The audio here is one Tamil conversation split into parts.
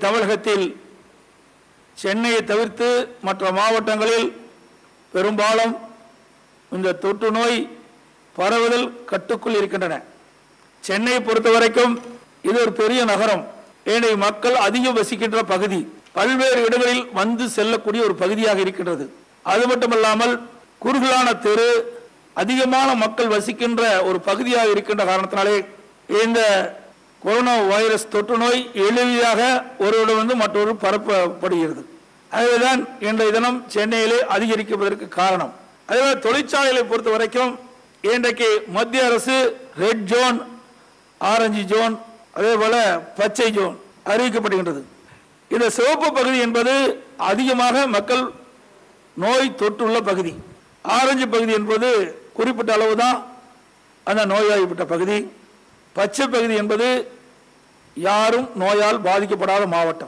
தமிழகத்தில் சென்னையை தவிர்த்து மற்ற மாவட்டங்களில் பெரும்பாலும் இந்த தொற்று நோய் பரவுதல் கட்டுக்குள் இருக்கின்றன சென்னையை பொறுத்த வரைக்கும் இது ஒரு பெரிய நகரம் ஏனைய மக்கள் அதிகம் வசிக்கின்ற பகுதி பல்வேறு இடங்களில் வந்து செல்லக்கூடிய ஒரு பகுதியாக இருக்கின்றது அது மட்டுமல்லாமல் குறுகலான தெரு அதிகமான மக்கள் வசிக்கின்ற ஒரு பகுதியாக இருக்கின்ற காரணத்தினாலே இந்த கொரோனா வைரஸ் தொற்று நோய் எளிதாக ஒருவரிடம் வந்து மற்றொரு பரப்பப்படுகிறது அதுதான் இன்றைய தினம் சென்னையிலே அதிகரிப்பதற்கு காரணம் அதேபோல தொழிற்சாலைகளை பொறுத்த வரைக்கும் இன்றைக்கு மத்திய அரசு ரெட் ஜோன் ஆரஞ்சு ஜோன் அதே போல பச்சை ஜோன் அறிவிக்கப்படுகின்றது இந்த சிவப்பு பகுதி என்பது அதிகமாக மக்கள் நோய் தொற்றுள்ள பகுதி ஆரஞ்சு பகுதி என்பது குறிப்பிட்ட அளவு தான் அந்த நோய்வாய்ப்பட்ட பகுதி பச்சை பகுதி என்பது யாரும் நோயால் பாதிக்கப்படாத மாவட்டம்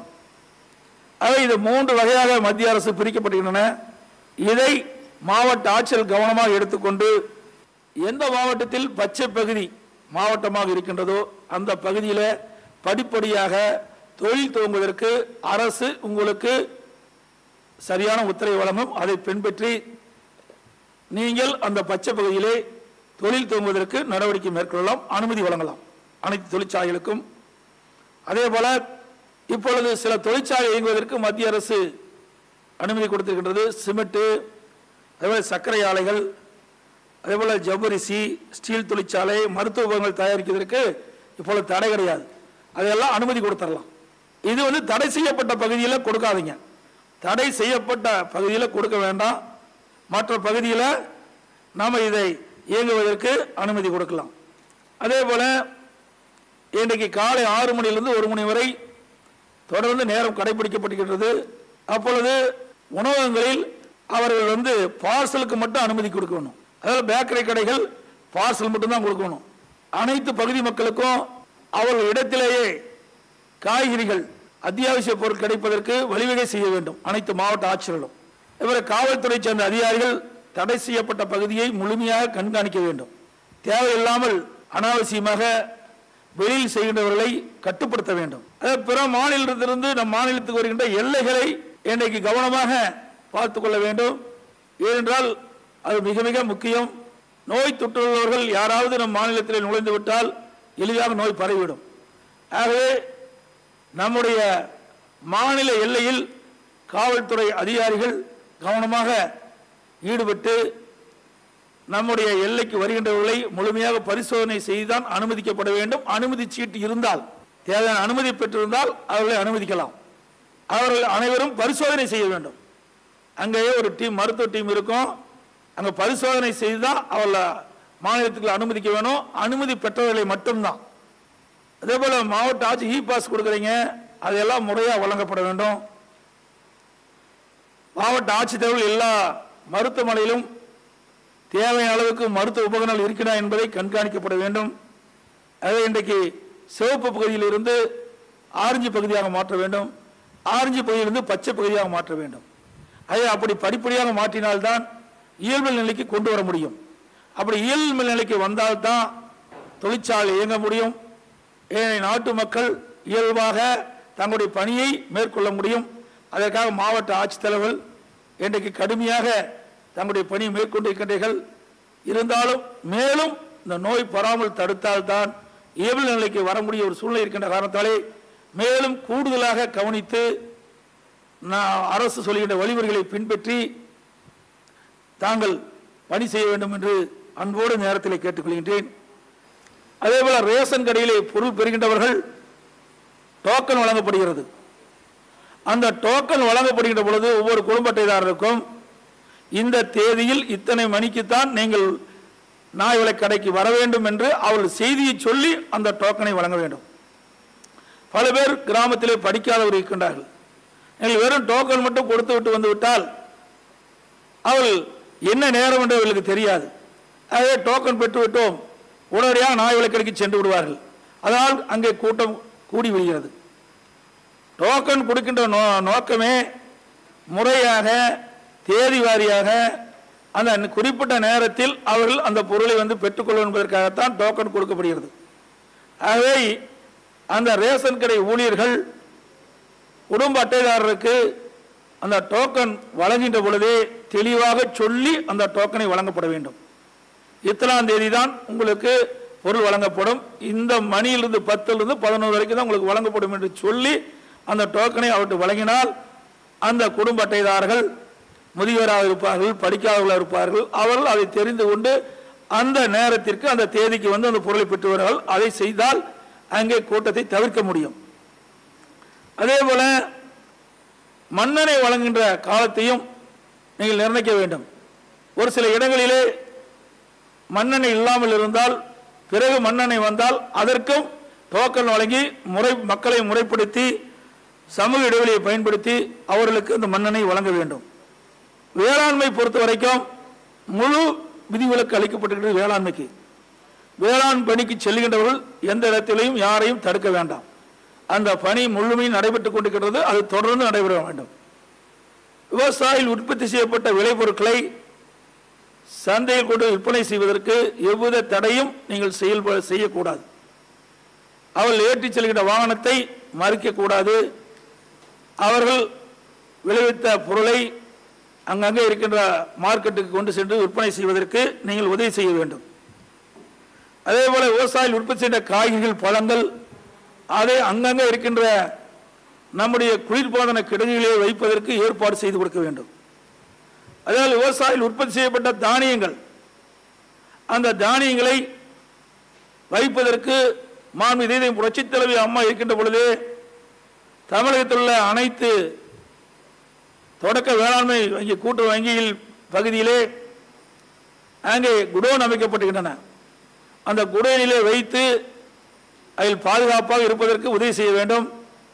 ஆக இது மூன்று வகையாக மத்திய அரசு பிரிக்கப்படுகின்றன இதை மாவட்ட ஆட்சியர் கவனமாக எடுத்துக்கொண்டு எந்த மாவட்டத்தில் பச்சை பகுதி மாவட்டமாக இருக்கின்றதோ அந்த பகுதியில் படிப்படியாக தொழில் துவங்குவதற்கு அரசு உங்களுக்கு சரியான உத்தரவு வழங்கும் அதை பின்பற்றி நீங்கள் அந்த பச்சை பகுதியிலே தொழில் துவங்குவதற்கு நடவடிக்கை மேற்கொள்ளலாம் அனுமதி வழங்கலாம் அனைத்து தொழிற்சாலைகளுக்கும் அதே போல இப்பொழுது சில தொழிற்சாலை இயங்குவதற்கு மத்திய அரசு அனுமதி கொடுத்திருக்கின்றது சிமெண்ட் அதேபோல சர்க்கரை ஆலைகள் அதேபோல ஜவ்வரிசி ஸ்டீல் தொழிற்சாலை மருத்துவ உபகரணங்கள் தயாரிக்கிறதுக்கு இப்பொழுது தடை கிடையாது அதெல்லாம் அனுமதி கொடுத்துடலாம் இது வந்து தடை செய்யப்பட்ட பகுதியில் கொடுக்காதீங்க தடை செய்யப்பட்ட பகுதியில் கொடுக்க வேண்டாம் மற்ற பகுதியில் நாம் இதை இயங்குவதற்கு அனுமதி கொடுக்கலாம் அதே போல இன்றைக்கு காலை ஆறு மணியிலிருந்து ஒரு மணி வரை தொடர்ந்து நேரம் கடைபிடிக்கப்படுகின்றது அப்பொழுது உணவகங்களில் அவர்கள் வந்து பார்சலுக்கு மட்டும் அனுமதி கொடுக்கணும் அதாவது பேக்கரி கடைகள் பார்சல் மட்டும்தான் கொடுக்கணும் அனைத்து பகுதி மக்களுக்கும் அவர்கள் இடத்திலேயே காய்கறிகள் அத்தியாவசிய பொருள் கிடைப்பதற்கு வழிவகை செய்ய வேண்டும் அனைத்து மாவட்ட ஆட்சியர்களும் இவரை காவல்துறை சேர்ந்த அதிகாரிகள் தடை செய்யப்பட்ட பகுதியை முழுமையாக கண்காணிக்க வேண்டும் தேவையில்லாமல் அனாவசியமாக வெளியில் செய்கின்றவர்களை கட்டுப்படுத்த வேண்டும் அதாவது பிற மாநிலத்திலிருந்து நம் மாநிலத்துக்கு வருகின்ற எல்லைகளை இன்றைக்கு கவனமாக பார்த்து கொள்ள வேண்டும் ஏனென்றால் அது மிக மிக முக்கியம் நோய் தொற்றுள்ளவர்கள் யாராவது நம் மாநிலத்தில் நுழைந்து விட்டால் எளிதாக நோய் பரவிவிடும் ஆகவே நம்முடைய மாநில எல்லையில் காவல்துறை அதிகாரிகள் கவனமாக ஈடுபட்டு நம்முடைய எல்லைக்கு வருகின்றவர்களை முழுமையாக பரிசோதனை செய்துதான் அனுமதிக்கப்பட வேண்டும் அனுமதி சீட்டு இருந்தால் தேவையான அனுமதி பெற்றிருந்தால் அவர்களை அனுமதிக்கலாம் அவர்கள் அனைவரும் பரிசோதனை செய்ய வேண்டும் அங்கேயே ஒரு டீம் மருத்துவ டீம் இருக்கும் அங்கே பரிசோதனை செய்து தான் அவளை மாநிலத்துக்கு அனுமதிக்க வேணும் அனுமதி பெற்றவர்களை மட்டும்தான் அதே போல மாவட்ட ஆட்சி இ பாஸ் கொடுக்குறீங்க அதெல்லாம் முறையாக வழங்கப்பட வேண்டும் மாவட்ட ஆட்சித்தலைவர்கள் எல்லா மருத்துவமனையிலும் தேவையான அளவுக்கு மருத்துவ உபகரணங்கள் இருக்கிறதா என்பதை கண்காணிக்கப்பட வேண்டும் அதை இன்றைக்கு சிவப்பு பகுதியிலிருந்து ஆரஞ்சு பகுதியாக மாற்ற வேண்டும் ஆரஞ்சு பகுதியிலிருந்து பச்சை பகுதியாக மாற்ற வேண்டும் அதை அப்படி படிப்படியாக மாற்றினால்தான் இயல்பு நிலைக்கு கொண்டு வர முடியும் அப்படி இயல்பு நிலைக்கு வந்தால்தான் தொழிற்சாலை இயங்க முடியும் ஏனைய நாட்டு மக்கள் இயல்பாக தங்களுடைய பணியை மேற்கொள்ள முடியும் அதற்காக மாவட்ட ஆட்சித்தலைவர்கள் இன்றைக்கு கடுமையாக தங்களுடைய பணியை மேற்கொண்டு இருக்கின்றீர்கள் இருந்தாலும் மேலும் இந்த நோய் பராமல் தடுத்தால்தான் இயல்பு நிலைக்கு வர முடிய ஒரு சூழ்நிலை இருக்கின்ற காரணத்தாலே மேலும் கூடுதலாக கவனித்து நான் அரசு சொல்கின்ற வழிமுறைகளை பின்பற்றி தாங்கள் பணி செய்ய வேண்டும் என்று அன்போடு நேரத்தில் கேட்டுக்கொள்கின்றேன் அதேபோல ரேஷன் கடையிலே பொருள் பெறுகின்றவர்கள் டோக்கன் வழங்கப்படுகிறது அந்த டோக்கன் வழங்கப்படுகின்ற பொழுது ஒவ்வொரு குடும்ப அட்டைதாரருக்கும் இந்த தேதியில் இத்தனை மணிக்குத்தான் நீங்கள் நாய் விலை கடைக்கு வர வேண்டும் என்று அவர்கள் செய்தியை சொல்லி அந்த டோக்கனை வழங்க வேண்டும் பல பேர் கிராமத்திலே படிக்காதவர் இருக்கின்றார்கள் நீங்கள் வெறும் டோக்கன் மட்டும் கொடுத்து விட்டு வந்து விட்டால் அவர்கள் என்ன நேரம் என்று அவர்களுக்கு தெரியாது ஆகவே டோக்கன் பெற்று விட்டோம் உடனடியாக நாய் விளக்கடைக்கு சென்று விடுவார்கள் அதனால் அங்கே கூட்டம் கூடி விடுகிறது டோக்கன் கொடுக்கின்ற நோ நோக்கமே முறையாக தேதி வாரியாக அந்த குறிப்பிட்ட நேரத்தில் அவர்கள் அந்த பொருளை வந்து பெற்றுக்கொள்ளும் என்பதற்காகத்தான் டோக்கன் கொடுக்கப்படுகிறது ஆகவே அந்த ரேஷன் கடை ஊழியர்கள் குடும்ப அட்டைதாரருக்கு அந்த டோக்கன் வழங்குகின்ற பொழுதே தெளிவாக சொல்லி அந்த டோக்கனை வழங்கப்பட வேண்டும் இத்தனாம் தேதி தான் உங்களுக்கு பொருள் வழங்கப்படும் இந்த மணியிலிருந்து பத்திலிருந்து பதினோரு வரைக்கும் தான் உங்களுக்கு வழங்கப்படும் என்று சொல்லி அந்த டோக்கனை அவருக்கு வழங்கினால் அந்த குடும்ப அட்டைதாரர்கள் முதியவராக இருப்பார்கள் படிக்காதவர்களாக இருப்பார்கள் அவர்கள் அதை தெரிந்து கொண்டு அந்த நேரத்திற்கு அந்த தேதிக்கு வந்து அந்த பொருளை பெற்றுவார்கள் அதை செய்தால் அங்கே கூட்டத்தை தவிர்க்க முடியும் அதே போல மன்னனை வழங்குகின்ற காலத்தையும் நீங்கள் நிர்ணயிக்க வேண்டும் ஒரு சில இடங்களிலே மன்னனை இல்லாமல் இருந்தால் பிறகு மன்னனை வந்தால் அதற்கும் டோக்கன் வழங்கி முறை மக்களை முறைப்படுத்தி சமூக இடைவெளியை பயன்படுத்தி அவர்களுக்கு இந்த மன்னனை வழங்க வேண்டும் வேளாண்மை பொறுத்த வரைக்கும் முழு விதிவிலக்கு அளிக்கப்பட்டிருக்கிறது வேளாண்மைக்கு வேளாண் பணிக்கு செல்கின்றவர்கள் எந்த இடத்திலையும் யாரையும் தடுக்க வேண்டாம் அந்த பணி முழுமையும் நடைபெற்றுக் கொண்டிருக்கிறது அது தொடர்ந்து நடைபெற வேண்டும் விவசாயிகள் உற்பத்தி செய்யப்பட்ட விளைபொருட்களை சந்தையில் கொண்டு விற்பனை செய்வதற்கு எவ்வித தடையும் நீங்கள் செயல்பட செய்யக்கூடாது அவர்கள் ஏற்றிச் செல்கின்ற வாகனத்தை மறிக்கக்கூடாது அவர்கள் விளைவித்த பொருளை அங்கங்கே இருக்கின்ற மார்க்கெட்டுக்கு கொண்டு சென்று விற்பனை செய்வதற்கு நீங்கள் உதவி செய்ய வேண்டும் அதே போல விவசாயிகள் உற்பத்தி செய்த காய்கறிகள் பழங்கள் அதை அங்கங்கே இருக்கின்ற நம்முடைய குளிர்பாதன கிடங்குகளிலே வைப்பதற்கு ஏற்பாடு செய்து கொடுக்க வேண்டும் அதாவது விவசாயிகள் உற்பத்தி செய்யப்பட்ட தானியங்கள் அந்த தானியங்களை வைப்பதற்கு மாண்பு இதய புரட்சித் தலைவி அம்மா இருக்கின்ற பொழுது தமிழகத்தில் உள்ள அனைத்து தொடக்க வேளாண்மை வங்கி கூட்டு வங்கியில் பகுதியிலே அங்கே குடோன் அமைக்கப்பட்டுகின்றன அந்த குடோனிலே வைத்து அதில் பாதுகாப்பாக இருப்பதற்கு உதவி செய்ய வேண்டும்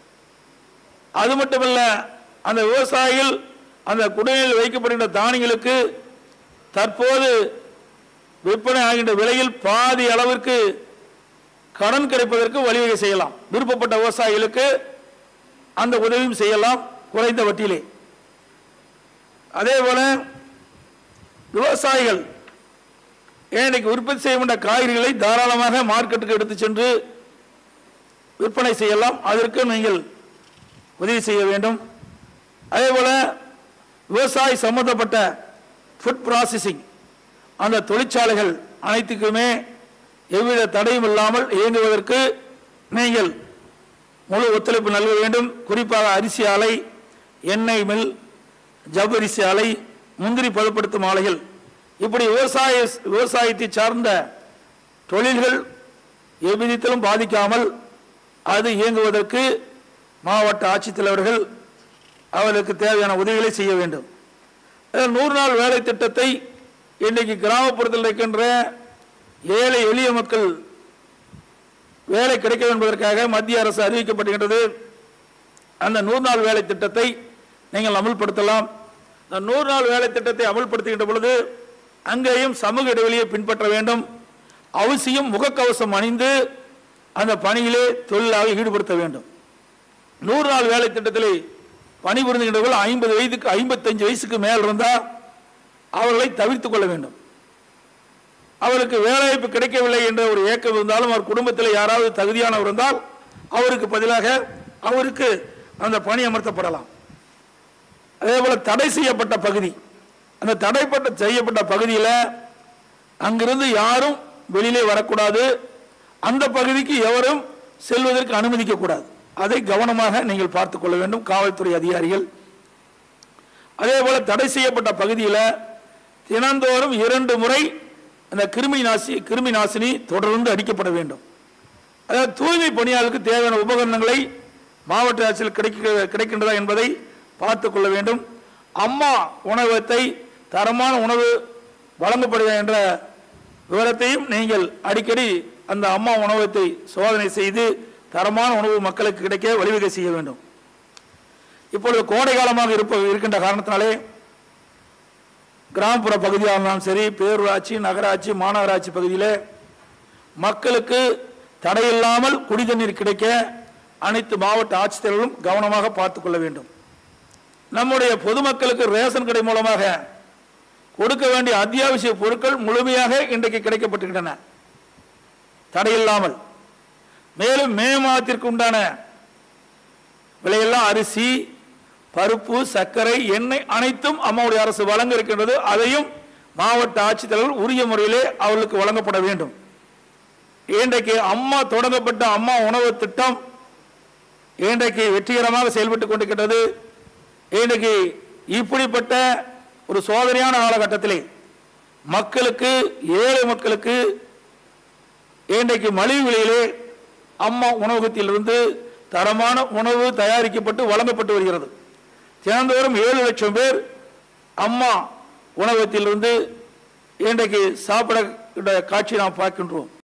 அது மட்டுமல்ல அந்த விவசாயிகள் அந்த குடோனில் வைக்கப்படுகின்ற தானியங்களுக்கு தற்போது விற்பனை ஆகின்ற விலையில் பாதி அளவிற்கு கடன் கிடைப்பதற்கு வழிவகை செய்யலாம் விருப்பப்பட்ட விவசாயிகளுக்கு அந்த உதவியும் செய்யலாம் குறைந்த வட்டியிலே அதே போல விவசாயிகள் ஏன் இன்னைக்கு உற்பத்தி செய்யப்பட்ட காய்கறிகளை தாராளமாக மார்க்கெட்டுக்கு எடுத்து சென்று விற்பனை செய்யலாம் அதற்கு நீங்கள் உதவி செய்ய வேண்டும் அதே போல விவசாய சம்பந்தப்பட்ட ஃபுட் ப்ராசஸிங் அந்த தொழிற்சாலைகள் அனைத்துக்குமே எவ்வித தடையும் இல்லாமல் இயங்குவதற்கு நீங்கள் முழு ஒத்துழைப்பு நல்க வேண்டும் குறிப்பாக அரிசி ஆலை எண்ணெய் மில் ஜவ்வரிசி ஆலை முந்திரி பதப்படுத்தும் ஆலைகள் இப்படி விவசாய விவசாயத்தை சார்ந்த தொழில்கள் எவ்விதத்திலும் பாதிக்காமல் அது இயங்குவதற்கு மாவட்ட ஆட்சித்தலைவர்கள் அவர்களுக்கு தேவையான உதவிகளை செய்ய வேண்டும் அதாவது நூறு நாள் வேலை திட்டத்தை இன்றைக்கு கிராமப்புறத்தில் இருக்கின்ற ஏழை எளிய மக்கள் வேலை கிடைக்க என்பதற்காக மத்திய அரசு அறிவிக்கப்பட்டுகின்றது அந்த நூறு நாள் வேலை திட்டத்தை நீங்கள் அமல்படுத்தலாம் அந்த நூறு நாள் வேலை திட்டத்தை அமல்படுத்துகின்ற பொழுது அங்கேயும் சமூக இடைவெளியை பின்பற்ற வேண்டும் அவசியம் முகக்கவசம் அணிந்து அந்த பணியிலே தொழிலாக ஈடுபடுத்த வேண்டும் நூறு நாள் வேலை திட்டத்திலே பணிபுரிந்துகின்றவர்கள் ஐம்பது வயதுக்கு ஐம்பத்தஞ்சு வயசுக்கு மேல் இருந்தால் அவர்களை தவிர்த்துக் கொள்ள வேண்டும் அவருக்கு வேலைவாய்ப்பு கிடைக்கவில்லை என்ற ஒரு ஏக்கம் இருந்தாலும் அவர் குடும்பத்தில் யாராவது தகுதியானவர் இருந்தால் அவருக்கு பதிலாக அவருக்கு அந்த பணி அமர்த்தப்படலாம் அதே போல தடை செய்யப்பட்ட பகுதி அந்த தடைப்பட்ட செய்யப்பட்ட பகுதியில் அங்கிருந்து யாரும் வெளியிலே வரக்கூடாது அந்த பகுதிக்கு எவரும் செல்வதற்கு அனுமதிக்க கூடாது அதை கவனமாக நீங்கள் பார்த்துக் கொள்ள வேண்டும் காவல்துறை அதிகாரிகள் அதே போல தடை செய்யப்பட்ட பகுதியில் தினந்தோறும் இரண்டு முறை அந்த கிருமி நாசி கிருமி நாசினி தொடர்ந்து அடிக்கப்பட வேண்டும் அதாவது தூய்மை பணியாளருக்கு தேவையான உபகரணங்களை மாவட்ட ஆட்சியில் கிடைக்க கிடைக்கின்றதா என்பதை பார்த்துக் கொள்ள வேண்டும் அம்மா உணவகத்தை தரமான உணவு வழங்கப்படுதா என்ற விவரத்தையும் நீங்கள் அடிக்கடி அந்த அம்மா உணவகத்தை சோதனை செய்து தரமான உணவு மக்களுக்கு கிடைக்க வழிவகை செய்ய வேண்டும் இப்பொழுது கோடை காலமாக இருப்ப இருக்கின்ற காரணத்தினாலே கிராமப்புற பகுதியாக இருந்தாலும் சரி பேரூராட்சி நகராட்சி மாநகராட்சி பகுதியில் மக்களுக்கு தடையில்லாமல் குடி தண்ணீர் கிடைக்க அனைத்து மாவட்ட ஆட்சித்தலைவர்களும் கவனமாக பார்த்துக் கொள்ள வேண்டும் நம்முடைய பொதுமக்களுக்கு ரேஷன் கடை மூலமாக கொடுக்க வேண்டிய அத்தியாவசிய பொருட்கள் முழுமையாக இன்றைக்கு கிடைக்கப்பட்டிருக்கின்றன தடையில்லாமல் மேலும் மே மாதத்திற்கு உண்டான விலையெல்லாம் அரிசி பருப்பு சர்க்கரை எண்ணெய் அனைத்தும் அம்மாவுடைய அரசு வழங்க இருக்கின்றது அதையும் மாவட்ட ஆட்சித்தலைவர் உரிய முறையிலே அவர்களுக்கு வழங்கப்பட வேண்டும் இன்றைக்கு அம்மா தொடங்கப்பட்ட அம்மா உணவு திட்டம் இன்றைக்கு வெற்றிகரமாக செயல்பட்டு கொண்டிருக்கின்றது இன்றைக்கு இப்படிப்பட்ட ஒரு சோதனையான காலகட்டத்திலே மக்களுக்கு ஏழை மக்களுக்கு இன்றைக்கு மலிவு விலையிலே அம்மா உணவகத்திலிருந்து தரமான உணவு தயாரிக்கப்பட்டு வழங்கப்பட்டு வருகிறது தினந்தோறும் ஏழு லட்சம் பேர் அம்மா உணவகத்திலிருந்து இன்றைக்கு சாப்பிட காட்சி நாம் பார்க்கின்றோம்